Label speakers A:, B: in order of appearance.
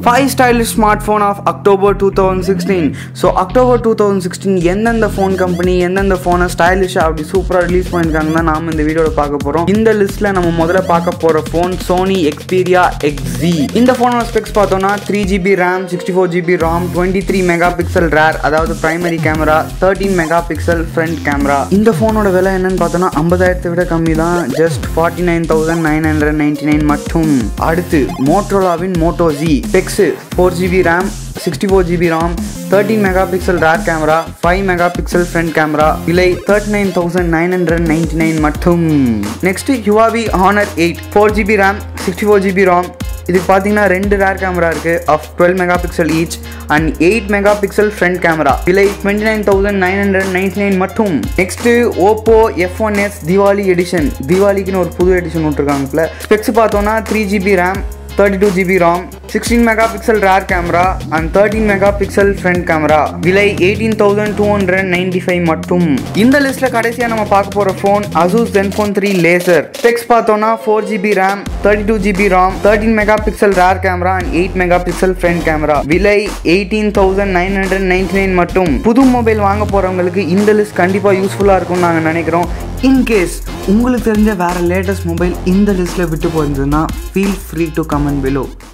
A: five stylish smart phone of October two thousand sixteen so October two thousand sixteen எந்தெந்த phone company எந்தெந்த ஃபோனை ஸ்டைலிஷாக அப்படி சூப்பராக release பண்ணியிருக்காங்க தான் நாம் இந்த வீடியோவில் பார்க்க போகிறோம் இந்த லிஸ்ட்டில் நம்ம முதல்ல பார்க்க போகிற ஃபோன் சோனி எக்ஸ்பீரியா எக்ஸி இந்த ஃபோனோட ஸ்பெக்ஸ் பார்த்தோம்னா three GB RAM sixty four GB RAM twenty three megapixel rear அதாவது primary camera thirteen megapixel front camera இந்த ஃபோனோட விலை என்னன்னு பார்த்தோம்னா ஐம்பதாயிரத்தை விட கம்மி தான் just forty nine thousand nine hundred ninety nine மட்டும் அடுத்து மோட்ரோலாவின் மோட்டோ ஜி பெக்ஸு four GB RAM sixty four GB RAM thirteen megapixel rear camera five megapixel front camera விலை thirty nine thousand nine hundred ninety nine மட்டும் next Huawei Honor eight four GB RAM sixty four GB RAM இதுக்கு பார்த்தீங்கன்னா ரெண்டு rear camera இருக்குது of twelve megapixel each and eight megapixel front camera விலை twenty nine thousand nine hundred ninety nine மட்டும் next Oppo F one S Deepavali edition தீபாவளிக்குன்னு ஒரு புது edition விட்ருக்காங்கல்ல ஸ்பெக்ஸ் பார்த்தோன்னா three GB RAM thirty two GB RAM sixteen megapixel rear camera and thirteen megapixel front camera விலை eighteen thousand two hundred ninety five மட்டும் இந்த லிஸ்ட்டில் கடைசியாக நம்ம பார்க்க போகிற phone Asus Zenfone three laser specs பார்த்தோன்னா four GB RAM thirty two GB RAM thirteen megapixel rear camera and eight megapixel front camera விலை eighteen thousand nine hundred ninety nine மட்டும் புது மொபைல் வாங்க போகிறவங்களுக்கு இந்த list கண்டிப்பாக யூஸ்ஃபுல்லாக இருக்கும்னு நாங்கள் நினைக்கிறோம் இன்கேஸ் உங்களுக்கு தெரிஞ்ச வேறு லேட்டஸ்ட் மொபைல் இந்த லிஸ்ட்டில் விட்டு போயிருந்ததுன்னா feel free to comment below